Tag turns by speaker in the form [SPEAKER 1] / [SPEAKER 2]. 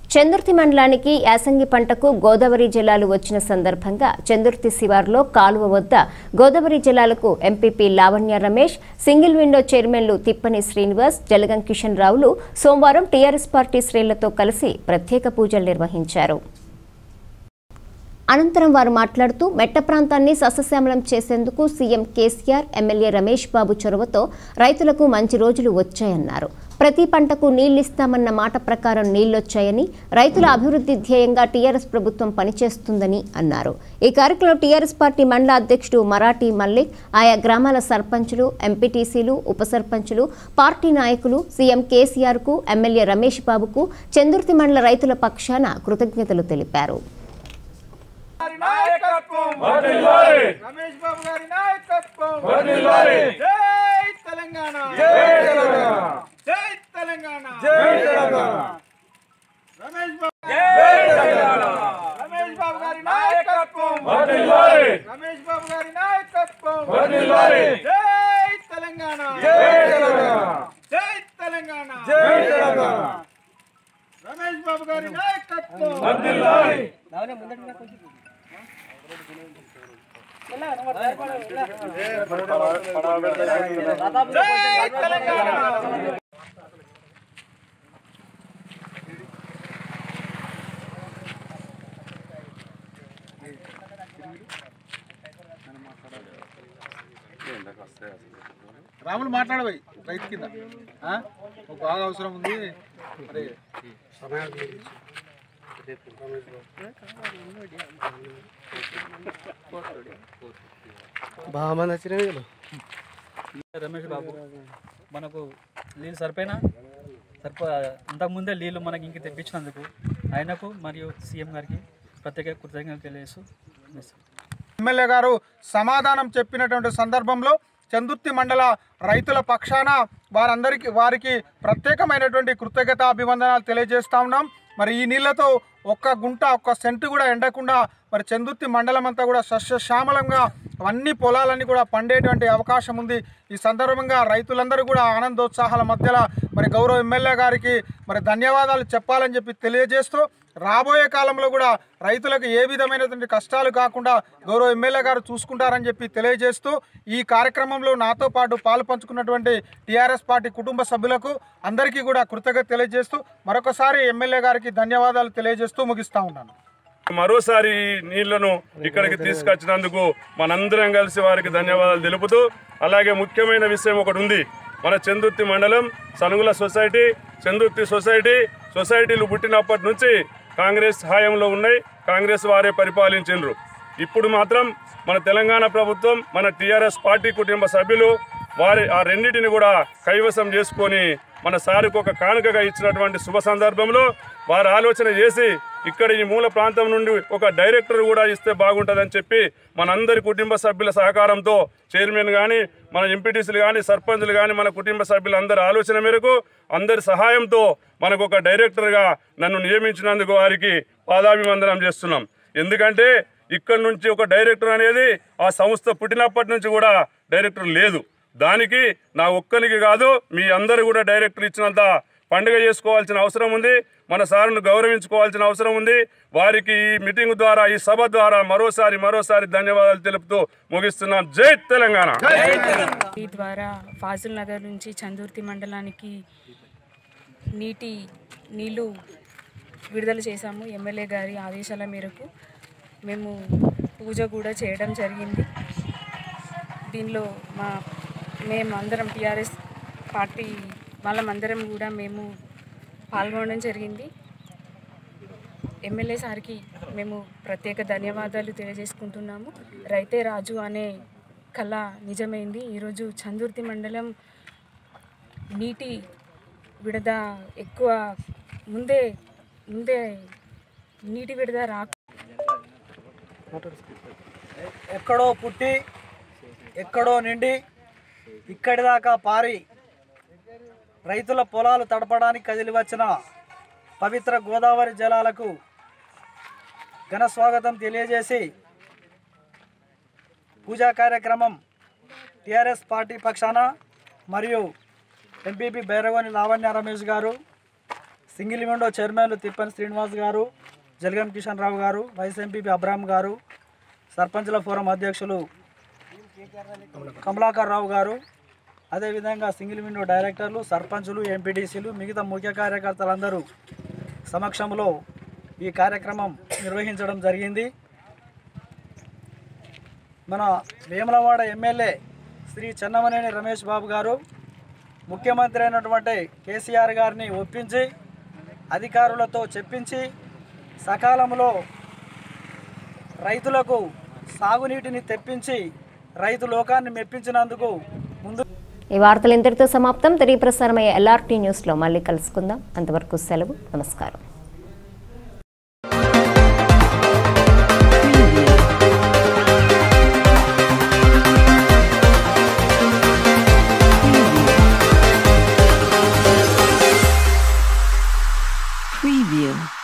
[SPEAKER 1] చందుర్తి మండలానికి యాసంగి పంటకు గోదావరి జలాలు వచ్చిన సందర్భంగా చందుర్తి శివార్లో కాలువ వద్ద గోదావరి జలాలకు MPP Lavanya Ramesh single window చైర్మన్లు తిప్పని శ్రీనివాస్ జలగం కిషన్ రావులు సోమవారం టీఆర్ఎస్ పార్టీ శ్రేణులతో కలిసి ప్రత్యేక పూజలు నిర్వహించారు అనంతరం వారు మాట్లాడుతూ మెట్ట ప్రాంతాన్ని సస్యశ్యామలం చేసేందుకు సీఎం కేసీఆర్ ఎమ్మెల్యే రమేష్ బాబు చొరవతో రైతులకు మంచి రోజులు వచ్చాయన్నారు ప్రతి పంటకు నీళ్లిస్తామన్న మాట ప్రకారం నీళ్లొచ్చాయని రైతుల అభివృద్ధి ధ్యేయంగా టీఆర్ఎస్ ప్రభుత్వం పనిచేస్తుందని అన్నారు ఈ కార్యక్రమంలో టీఆర్ఎస్ పార్టీ మండల అధ్యక్షుడు మరాఠీ మల్లిక్ ఆయా గ్రామాల సర్పంచులు ఎంపీటీసీలు ఉప సర్పంచులు పార్టీ నాయకులు సీఎం కేసీఆర్కు ఎమ్మెల్యే రమేష్ బాబుకు చందుర్తి మండల రైతుల పక్షాన కృతజ్ఞతలు తెలిపారు
[SPEAKER 2] గారి నాయకత్వం రమేష్ బాబు గారి నాయకత్వం జై తెలంగాణ జై తెలంగాణ రమేష్ బాబు రమేష్ బాబు గారి నాయకత్వం రమేష్ బాబు గారి నాయకత్వం జై తెలంగాణ జై తెలంగాణ రమేష్ బాబు గారి నాయకత్వం జై తెలంగాణ రాములు మాట్లాడబోయి రైతు కింద ఆ? ఒక బాగా అవసరం ఉంది మరి
[SPEAKER 3] రమేష్ బాబు మనకు నీళ్ళు సరిపోయినా సరిపో అంతకుముందే నీళ్ళు మనకి ఇంక తెప్పించినందుకు ఆయనకు మరియు సీఎం గారికి ప్రత్యేక కృతజ్ఞతలు తెలియజేస్తూ ముగిస్తున్నాను.
[SPEAKER 2] ఎమ్మెల్యే గారు సమాధానం చెప్పినటువంటి సందర్భంలో చందుర్తి మండల రైతుల పక్షాన వారందరికీ వారికి ప్రత్యేకమైనటువంటి కృతజ్ఞత అభివందనాలు తెలియజేస్తా ఉన్నాం మరి ఈ నీళ్లతో ఒక్క గుంట ఒక్క సెంటు కూడా ఎండకుండా మరి చందుర్తి మండలం అంతా కూడా సస్యశ్యామలంగా అన్ని పొలాలన్నీ కూడా పండేటువంటి అవకాశం ఉంది ఈ సందర్భంగా రైతులందరూ కూడా ఆనందోత్సాహాల మధ్యలో మరి గౌరవ ఎమ్మెల్యే గారికి మరి ధన్యవాదాలు చెప్పాలని చెప్పి తెలియజేస్తూ రాబోయే కాలంలో కూడా రైతులకు ఏ విధమైనటువంటి కష్టాలు కాకుండా గౌరవ ఎమ్మెల్యే గారు చూసుకుంటారని చెప్పి తెలియజేస్తూ ఈ కార్యక్రమంలో నాతో పాటు పాలు పంచుకున్నటువంటి టీఆర్ఎస్ పార్టీ కుటుంబ సభ్యులకు అందరికీ కూడా కృతజ్ఞత తెలియజేస్తూ మరొకసారి ఎమ్మెల్యే గారికి ధన్యవాదాలు తెలియజేస్తూ ముగిస్తా ఉన్నాను
[SPEAKER 4] మరోసారి ఈ నీళ్లను ఇక్కడికి తీసుకొచ్చినందుకు మనందరం కలిసి వారికి ధన్యవాదాలు తెలుపుతూ అలాగే ముఖ్యమైన విషయం ఒకటి ఉంది మన చందుర్తి మండలం సనుగుల సొసైటీ చందుర్తి సొసైటీ సొసైటీలు పుట్టినప్పటి నుంచి కాంగ్రెస్ హాయంలో ఉన్నాయి కాంగ్రెస్ వారే పరిపాలించిండ్రు ఇప్పుడు మాత్రం మన తెలంగాణ ప్రభుత్వం మన టీఆర్ఎస్ పార్టీ కుటుంబ సభ్యులు వారి ఆ రెండింటిని కూడా కైవసం చేసుకొని మన సారుకు ఒక కానుకగా ఇచ్చినటువంటి శుభ సందర్భంలో వారు ఆలోచన చేసి ఇక్కడ ఈ మూల ప్రాంతం నుండి ఒక డైరెక్టర్ కూడా ఇస్తే బాగుంటుందని చెప్పి మనందరి కుటుంబ సభ్యుల సహకారంతో చైర్మన్ కానీ మన ఎంపీటీసీలు కానీ సర్పంచ్లు కానీ మన కుటుంబ సభ్యులందరి ఆలోచన మేరకు అందరి సహాయంతో మనకు ఒక డైరెక్టర్గా నన్ను నియమించినందుకు వారికి పాదాభివందనం చేస్తున్నాం ఎందుకంటే ఇక్కడ నుంచి ఒక డైరెక్టర్ అనేది ఆ సంస్థ పుట్టినప్పటి నుంచి కూడా డైరెక్టర్ లేదు దానికి నా ఒక్కరికి కాదు మీ అందరూ కూడా డైరెక్టర్ ఇచ్చినంత పండుగ చేసుకోవాల్సిన అవసరం ఉంది మన సార్ను గౌరవించుకోవాల్సిన అవసరం ఉంది వారికి ఈ మీటింగ్ ద్వారా ఈ సభ ద్వారా మరోసారి మరోసారి ధన్యవాదాలు తెలుపుతూ ముగిస్తున్నాం జై తెలంగాణ
[SPEAKER 5] ఈ ద్వారా ఫాజిల్ నగర్ నుంచి చందుర్తి మండలానికి నీటి నీళ్లు విడుదల చేశాము ఎమ్మెల్యే గారి ఆదేశాల మేరకు మేము పూజ కూడా చేయడం జరిగింది దీనిలో మా మేము అందరం టీఆర్ఎస్ పార్టీ వాళ్ళమందరం కూడా మేము పాల్గొనడం జరిగింది ఎమ్మెల్యే సార్కి మేము ప్రత్యేక ధన్యవాదాలు తెలియజేసుకుంటున్నాము రైతే రాజు అనే కళ నిజమైంది ఈరోజు చందుర్తి మండలం నీటి విడద ఎక్కువ ముందే ముందే నీటి విడద రా
[SPEAKER 6] ఎక్కడో పుట్టి ఎక్కడో నిండి ఇక్కడి దాకా పారి రైతుల పొలాలు తడపడానికి కదిలి వచ్చిన పవిత్ర గోదావరి జలాలకు ఘన స్వాగతం తెలియజేసి పూజా కార్యక్రమం టిఆర్ఎస్ పార్టీ పక్షాన మరియు ఎంపీపీ బైరగోని లావణ్య రమేష్ గారు సింగిల్ విండో చైర్మన్లు తిప్పని శ్రీనివాస్ గారు జలగం కిషన్ రావు గారు వైస్ ఎంపీపీ అబ్రామ్ గారు సర్పంచుల ఫోరం అధ్యక్షులు కమలాకర్ రావు గారు అదేవిధంగా సింగిల్ విండో డైరెక్టర్లు సర్పంచులు ఎంపీటీసీలు మిగతా ముఖ్య కార్యకర్తలందరూ సమక్షంలో ఈ కార్యక్రమం నిర్వహించడం జరిగింది మన వేములవాడ ఎమ్మెల్యే శ్రీ చెన్నమనేని రమేష్ బాబు గారు ముఖ్యమంత్రి అయినటువంటి కేసీఆర్ గారిని ఒప్పించి అధికారులతో చెప్పించి సకాలంలో రైతులకు సాగునీటిని తెప్పించి రైతు లోకాన్ని మెప్పించినందుకు ముందు
[SPEAKER 1] ఈ వార్తలు ఇంతటితో సమాప్తం తిరిగి ప్రసారమయ్యే ఎల్ఆర్టీ న్యూస్లో మళ్ళీ కలుసుకుందాం అంతవరకు సెలవు నమస్కారం
[SPEAKER 7] Preview.